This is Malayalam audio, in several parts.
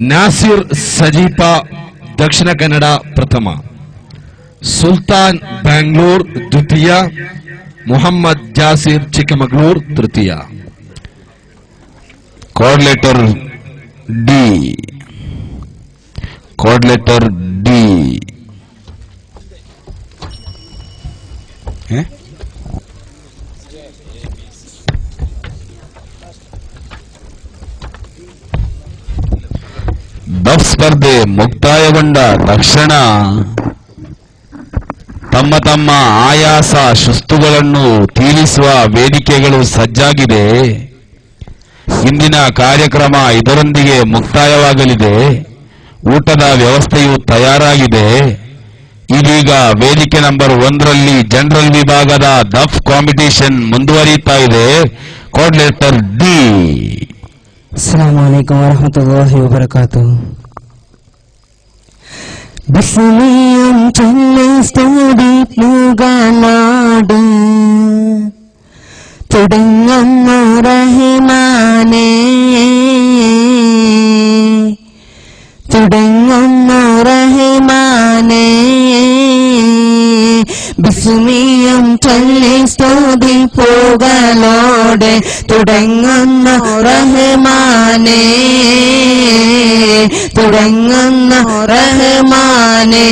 ನಾಸಿರ್ ಸಜೀಪ ದಕ್ಷಿಣ ಕನ್ನಡ ಪ್ರಥಮ ಸುಲ್ತಾನ್ ಬ್ಯಾಂಗ್ಳೂರ್ ದ್ವಿತೀಯ ಮೊಹಮ್ಮದ್ ಜಾಸಿರ್ ಚಿಕ್ಕಮಗಳೂರು ತೃತೀಯ code letter D code letter D ಡಫ್ ಸ್ಪರ್ಧೆ ಮುಕ್ತಾಯಗೊಂಡ ತಕ್ಷಣ ತಮ್ಮ ತಮ್ಮ ಆಯಾಸ ಸುಸ್ತುಗಳನ್ನು ತೀರಿಸುವ ವೇದಿಕೆಗಳು ಸಜ್ಜಾಗಿದೆ ಇಂದಿನ ಕಾರ್ಯಕ್ರಮ ಇದರೊಂದಿಗೆ ಮುಕ್ತಾಯವಾಗಲಿದೆ ಊಟದ ವ್ಯವಸ್ಥೆಯು ತಯಾರಾಗಿದೆ ಇದೀಗ ವೇದಿಕೆ ನಂಬರ್ ಒಂದರಲ್ಲಿ ಜನರಲ್ ವಿಭಾಗದ ದಫ್ ಕಾಂಪಿಟಿಷನ್ ಮುಂದುವರಿಯುತ್ತಾ ಇದೆ ಕೋಡ್ ಲೆಟರ್ ಡಿ السلام عليكم ورحمة الله وبركاته ബിസ്മിയം ചൊല്ലി സ്തുതി പൂകാനാട് തുടങ്ങുന്നു റഹിമാനേ തുടങ്ങുന്നു റഹിമാനേ ബിസ്മിയം ചൊല്ലി സ്തുതി പൂകളോടെ തുടങ്ങുന്നു റഹ്മാനേ തുടങ്ങുന്നു റഹ്മാനേ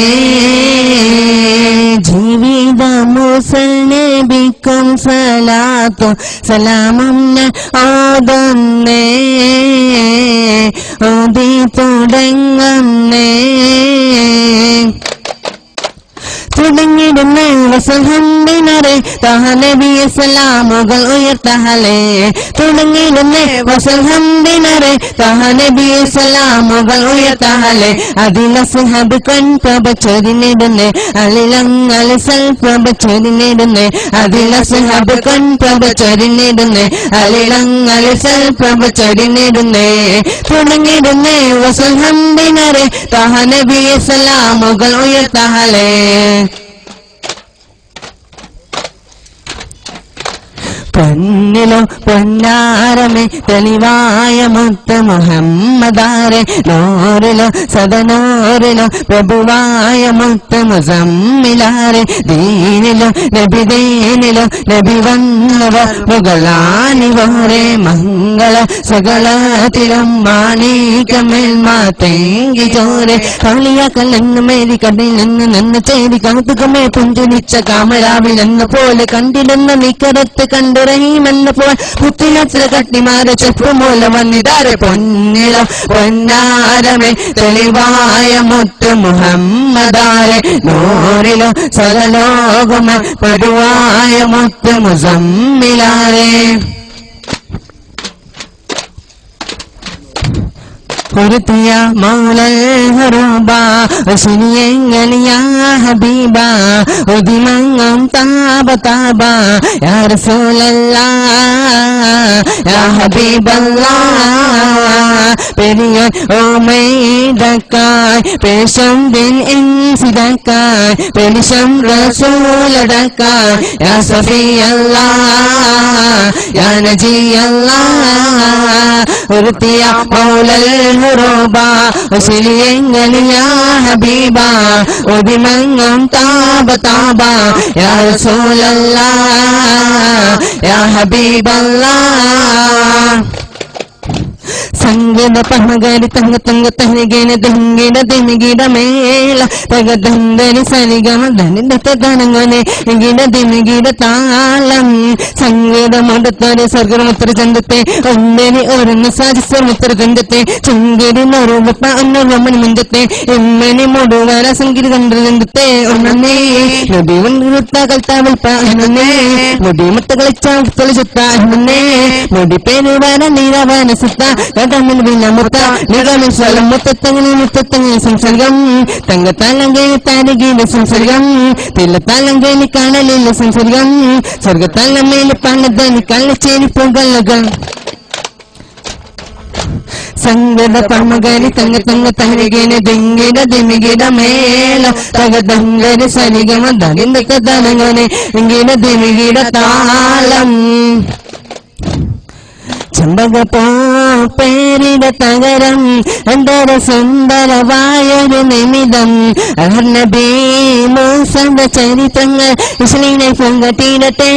ജീവിത മുസൽ നബിക്കും സലാത്തും സലാമും ഞാൻ ഓതുന്നേ ഓതി തുടങ്ങുന്നേ തുടങ്ങിടുന്ന വസൽഹന്ദിനറെ തഹനബിയ സലാമുകൾ ഉയർത്തഹലേ തുടങ്ങിടുന്ന വസൽഹന്ദിനറെ തഹനബിയ സലാമുകൾ ഉയർത്തഹലേ അതില സുഹബ് കൺപ്രഭ ചൊരിഞ്ഞിടുന്നേ അലിലങ്ങല് സൽപ്രഭ ചൊരിഞ്ഞിടുന്നേ അതില സുഹബ് കൺപ്രഭ ചൊരിഞ്ഞിടുന്നേ അലിലങ്ങല് സൽപ്രഭ ചൊരിഞ്ഞിടുന്നേ തുടങ്ങിടുന്നേ വസൽഹന്ദിനറെ തഹനബിയ സലാമുകൾ ഉയർത്തഹലേ പൊന്നിലോ പൊന്നാരമേ തെളിവായ മുത്ത് മുഹമ്മദാരെ നോറിലോ സദനോറിലോ പ്രഭുവായ മുത്ത് മുസമ്മിലാരെ ദീനിലോ നബി ദീനിലോ നബി വന്നവർ മുകളാനിവരെ മംഗള സകലത്തിലും മാണിക്കമേൽ മാത്തേങ്കി ചോരെ കളിയാക്കൽ എന്ന് മേരി കണ്ണിൽ നിന്ന് നിന്ന് ചേരി കാത്തുകമേ പുഞ്ചുനിച്ച കാമരാവിൽ എന്ന പോലെ കണ്ടിടുന്ന നിക്കരത്ത് കണ്ടുറഹിമെന്ന പോൽ പുത്തിനത്ര കട്ടിമാരെ ചെപ്പുമൂല വന്നിതാരെ പൊന്നില പൊന്നാരമേ തെളിവായ മുത്ത് മുഹമ്മദാരെ നൂറിലോ സകലോകമ പരുവായ മുത്ത് മുസമ്മിലാരെ കൊടുത്തിയ മൗലൽ ഹറൂബ ശനിയെങ്ങനിയാ ഹബീബ ഉദിമങ്ങം താപ താപ യാ റസൂലല്ലാ യാ ഹബീബല്ലാ പെരിയ ഓമൈദക്കായ് പേശം ബിൻ ഇൻസിദക്കായ് പെരിശം റസൂലടക്കായ് യാ സഫിയല്ലാ യാ നജിയല്ലാ ഒരുത്തിയ മൗലൽ ഹുറൂബ ശരിയെങ്ങനിയാ ഹബീബ ഒതിമങ്ങം താപ താപ യാ റസൂലല്ലാ യാ ഹബീബല്ലാ സംഗീത പഹകരി തങ്ക തങ്ക തനികിന തെങ്കിട തിമികിട മേള തക ദന്തരി സനിഗമ ധനിത തനങ്ങനെ ഇങ്ങിട തിമികിട താളം സംഗീതമടുത്തൊരു സ്വർഗമുത്ര ചന്തത്തെ ഒന്നിനി ഒരുന്ന് സാധിസ്വർമുത്ര ചന്തത്തെ ചങ്കിരി നൊറുവപ്പ അന്നമണി മുഞ്ചത്തെ എമ്മനി മുടുവര സംഗീത ചന്ദ്രചന്തത്തെ ഒന്നേ നബി വണ്ടിരുത്ത കൽത്താവിൽപ്പ അന്നേ മുടി മുത്ത കളിച്ചാൽ തെളിച്ചുത്ത അന്നേ മുടി പേര് വര നീരവന സുത്ത കടമിൽ വിലമുത്ത നിറമിൽ സ്വലം മുത്തത്തങ്ങനെ മുത്തത്തങ്ങനെ സംസർഗം തങ്കത്താലങ്കേ താരകീല സംസർഗം തില്ലത്താലങ്കേലി കാണലില്ല സംസർഗം സ്വർഗത്താലമേല് പണതനി കള്ളച്ചേരി പുകലകൾ സംഗത പമകരി തങ്ക തങ്ക തരികിന ദിങ്കിട ദിമികിട മേല തക ദങ്കരി സരിഗമ ദലിന്ദ തനങ്ങനെ ഇങ്കിട ദിമികിട താളം ചെമ്പകപ്പോ പേരിട തകരം എന്തൊരു സുന്ദരമായൊരു നിമിതം അഹർനബി മൂസന്റെ ചരിത്രങ്ങൾ ഇസ്ലീനെ പൊങ്കട്ടിടട്ടെ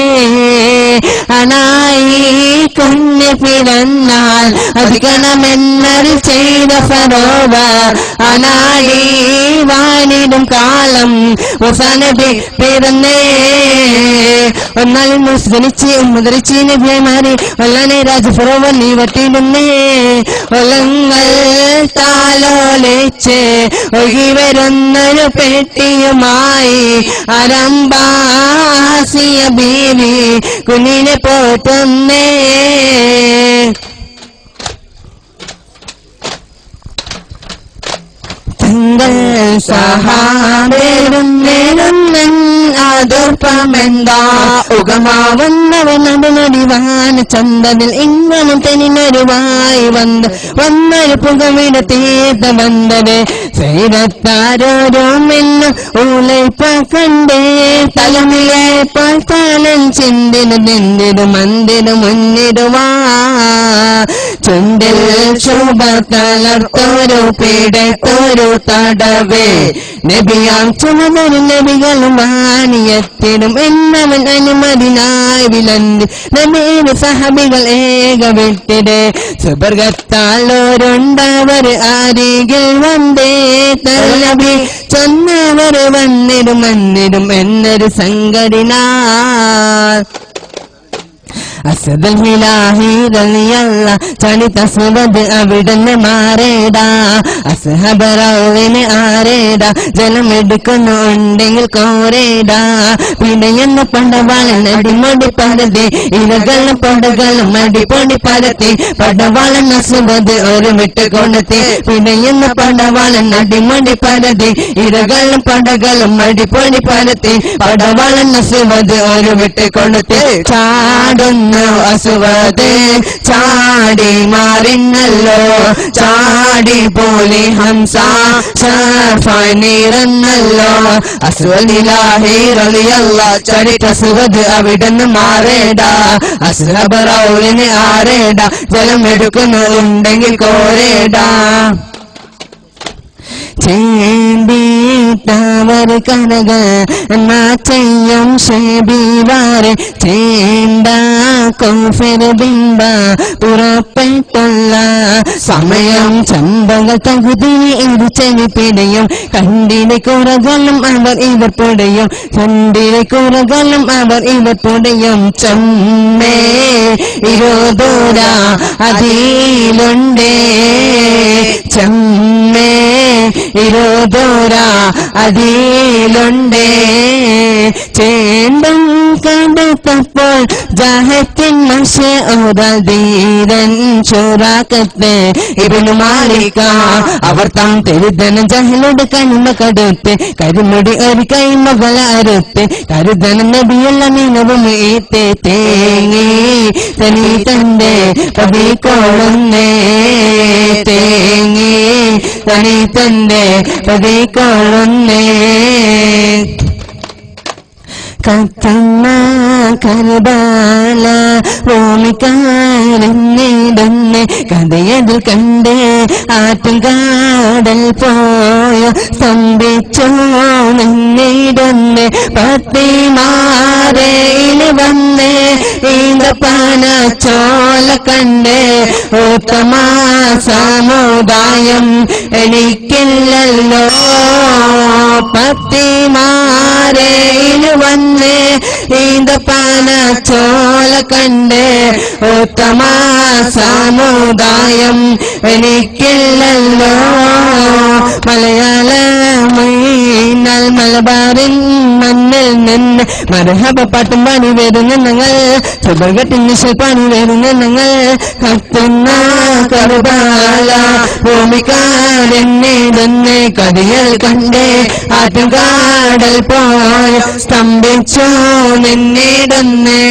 അനായി കുഞ്ഞ് പിറന്നാൽ അധികണമെന്നൽ ചെയ്ത ഫറോവ അനായി വാനിടും കാലം മുസാനബി പിറന്നേ ഒന്നാൽ മുസ്ലിച്ച് മുദ്രിച്ച് നബിയായി മാറി ഒല്ലാനെ രാജ ഫറോവ നീ വട്ടിടുന്നേ ഒലങ്ങൾ താലോലിച്ച് ഒഴുകി വരുന്നൊരു പെട്ടിയുമായി അരമ്പാസിയ ബീവി കുഞ്ഞിനെ പോറ്റുന്നേ തിങ്കൾ സഹാബേരും നേരുന്നൻ ആദർപ്പമെന്താ ഉഗമാവുന്നവൻ നടുനടിവാൻ ചന്തനിൽ ഇങ്ങനും തെനിനൊരുവായി വന്ന് വന്നൊരു പുകവിട തീർത്ത വന്നത് സൈരത്താരോരും എന്ന് ഊലൈപ്പ കണ്ടേ തലമിലെ പാൽത്താലൻ ചിന്തിനു നിന്തിരു മന്ദിരു മുന്നിടുവാ ചുണ്ടിൽ ശോഭ തളർത്തൊരു പീഡത്തൊരു തടവേ നബിയാം ചുമതൊരു നബികളും വാണിയത്തിനും എന്നവൻ അനുമതിനായി വിലന്തി നബീന് സഹബികൾ ഏക വിട്ടിട് സുബർഗത്താലോരുണ്ടവർ അരികിൽ വന്നേ തലബി ചൊന്നവർ വന്നിടും വന്നിടും എന്നൊരു സംഘടിനാ അസദൽ ഹിലാഹി റളിയല്ല ചണി തസ്വദ് അവിടുന്ന് മാറേടാ അസഹബറവിന് ആരേടാ ജലമെടുക്കുന്നു ഉണ്ടെങ്കിൽ കോരേടാ പിടയെന്ന പണ്ടവാളൻ അടിമടി പരതി ഇരകളും പടകളും അടിപൊടി പരത്തി പടവാളൻ അസുവത് ഒരു വിട്ട് കൊണ്ടെത്തി പിടയെന്ന പടവാളൻ അടിമടി പരതി ഇരകളും പടകളും അടിപൊടി പരത്തി പടവാളൻ അസുവത് ഒരു വിട്ട് കൊണ്ടെത്തി ചാടുന്നു അസുവത് ചാടി മാറിന്നല്ലോ ചാടി പോലെ ഹംസ ഷാഫായി നീറന്നല്ലോ അസുവലിലാഹി റളിയല്ല ചരിത്ര സുവത് അവിടുന്ന് മാറേടാ അസുഹബറൗലിന് ആരേടാ ജലം എടുക്കുന്നു ഉണ്ടെങ്കിൽ കോരേടാ ചേണ്ടീട്ടവർ കനക എന്നാ ചെയ്യും ഷേബിവാറ് ചേണ്ട കോഫിർ ബിംബ പുറപ്പെട്ടുള്ള സമയം ചമ്പകൾ തകുതിന് ഇരു ചെവി പിടയും കണ്ടിലെ കുറകളും അവർ ഇവർ പിടയും കണ്ടിലെ കുറകളും അവർ ഇവർ പിടയും ചമ്മേ ഇരുദൂര അതിലുണ്ടേ ചമ്മേ ഇരുദൂര അതിലുണ്ടേ ചേണ്ടും കണ്ടെത്തപ്പോൾ ജാഹത്തിൻ മഷ ധീരൻ ചോറാക്കത്ത് ഇവന് മാലിക്ക അവർ താൻ തെരുതനം ജഹലോട് കണിമ കടുത്ത് കരിമുടി ഒരു കൈമകള അറുത്ത് കരുതനം നബിയുള്ള മീനവും ഈത്തെ തേങ്ങി തനി തന്റെ പതിക്കോളുന്നേ തേങ്ങി തനി തന്റെ പതിക്കോളുന്നേ കത്തുന്ന കരുതാല ഭൂമിക്കാരെന്നിടുന്ന് കഥയതിൽ കണ്ട് ആറ്റും കാടൽ പോയ സ്തംഭിച്ചോ നിന്നിടുന്ന് പത്തിമാരയിൽ വന്ന് ഈന്തപ്പാന ചോല കണ്ട് ഉത്തമ സമുദായം എനിക്കില്ലല്ലോ പത്തിമാരയിൽ വന്ന് ഈന്തപ്പാന ചോല കണ്ട് ഉത്തമ സമുദായം എനിക്കില്ലല്ലോ മലയാള മൈനൽ മലബാറിൻ മണ്ണിൽ നിന്ന് മരഹബ പാട്ടും പാടി വരുന്ന ഞങ്ങൾ സുബർഗത്തിൻ നിശൽ പാടി വരുന്ന ഞങ്ങൾ കത്തുന്ന കറുതാല ഭൂമിക്കാരെന്നെ തന്നെ കതിയൽ കണ്ടേ ആറ്റുകാടൽ പോയ സ്തംഭിച്ചോ നിന്നിടന്നേ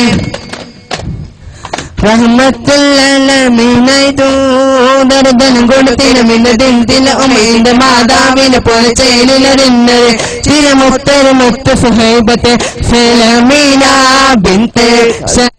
റഹ്മത്തുല്ലാലമീനായി ദൂതർദനം കൊടുത്തിന മിന്നതിന്തില ഉമയുടെ മാതാവിനെ പോലെ ചേലിലറിഞ്ഞത് ചില മുത്തര് മുത്ത് സുഹൈബത്തെ ഫലമീന ബിന്ത്